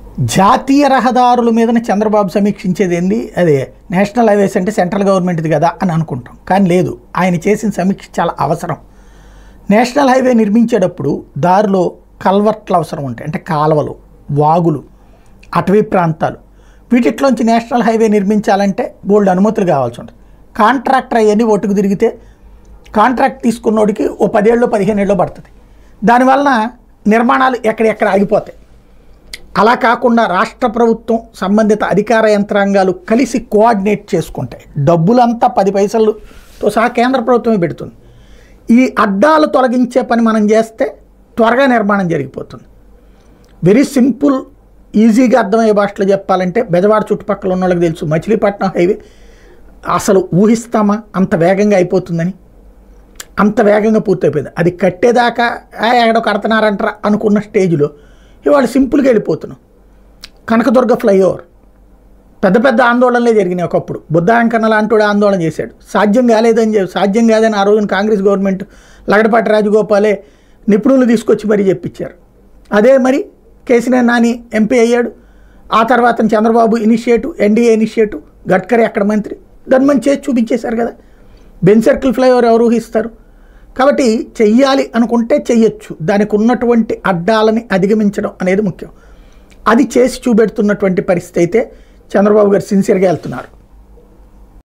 జాతీయ రహదారుల మీదన చంద్రబాబు సమీక్షించేది ఏంది అదే నేషనల్ హైవేస్ అంటే సెంట్రల్ గవర్నమెంట్ది కదా అని అనుకుంటాం కానీ లేదు ఆయన చేసిన సమీక్ష చాలా అవసరం నేషనల్ హైవే నిర్మించేటప్పుడు దారిలో కల్వర్ట్లు అవసరం ఉంటాయి అంటే కాలువలు వాగులు అటవీ ప్రాంతాలు వీటిట్లోంచి నేషనల్ హైవే నిర్మించాలంటే బోల్డ్ అనుమతులు కావాల్సి ఉంటుంది కాంట్రాక్టర్ అవన్నీ ఒట్టుకు తిరిగితే కాంట్రాక్ట్ తీసుకున్నోడికి ఓ పదేళ్ళు పదిహేను ఏళ్ళు పడుతుంది దానివలన నిర్మాణాలు ఎక్కడెక్కడ ఆగిపోతాయి అలా కాకుండా రాష్ట్ర ప్రభుత్వం సంబంధిత అధికార యంత్రాంగాలు కలిసి కోఆర్డినేట్ చేసుకుంటాయి డబ్బులంతా పది పైసలతో సహా కేంద్ర ప్రభుత్వమే పెడుతుంది ఈ అడ్డాలు తొలగించే పని మనం చేస్తే త్వరగా నిర్మాణం జరిగిపోతుంది వెరీ సింపుల్ ఈజీగా అర్థమయ్యే భాషలో చెప్పాలంటే బెజవాడ చుట్టుపక్కల ఉన్న వాళ్ళకి తెలుసు మచిలీపట్నం హైవే అసలు ఊహిస్తామా అంత వేగంగా అయిపోతుందని అంత వేగంగా పూర్తయిపోయింది అది కట్టేదాకా "ఆ, ఎక్కడో కడుతున్నారంటారా అనుకున్న స్టేజ్లో ఇవాళ సింపుల్గా వెళ్ళిపోతున్నాం కనకదుర్గ ఫ్లైఓవర్ పెద్ద పెద్ద ఆందోళనలే జరిగినాయి ఒకప్పుడు బుద్ధాంకన్న లాంటి వాడు ఆందోళన చేశాడు సాధ్యం కాలేదని చెప్పి సాధ్యం కాదని ఆ రోజున కాంగ్రెస్ గవర్నమెంట్ లగడపాటి రాజగోపాలే నిపుణులు తీసుకొచ్చి మరీ చెప్పించారు అదే మరి కేసీఆర్ నాని ఎంపీ అయ్యాడు ఆ తర్వాత Chandrababu initiative NDA initiative Gadkari అక్కడ మంత్రి దాన్ని మంచి చేసి చూపించేశారు కదా బెన్ సర్కిల్ ఫ్లైఓవర్ ఎవరు ఊహిస్తారు కాబట్టి చెయ్యాలి అనుకుంటే చెయ్యొచ్చు దానికి ఉన్నటువంటి అడ్డాలని అధిగమించడం అనేది ముఖ్యం అది చేసి చూపెడుతున్నటువంటి పరిస్థితి అయితే చంద్రబాబు గారు సిన్సియర్గా వెళ్తున్నారు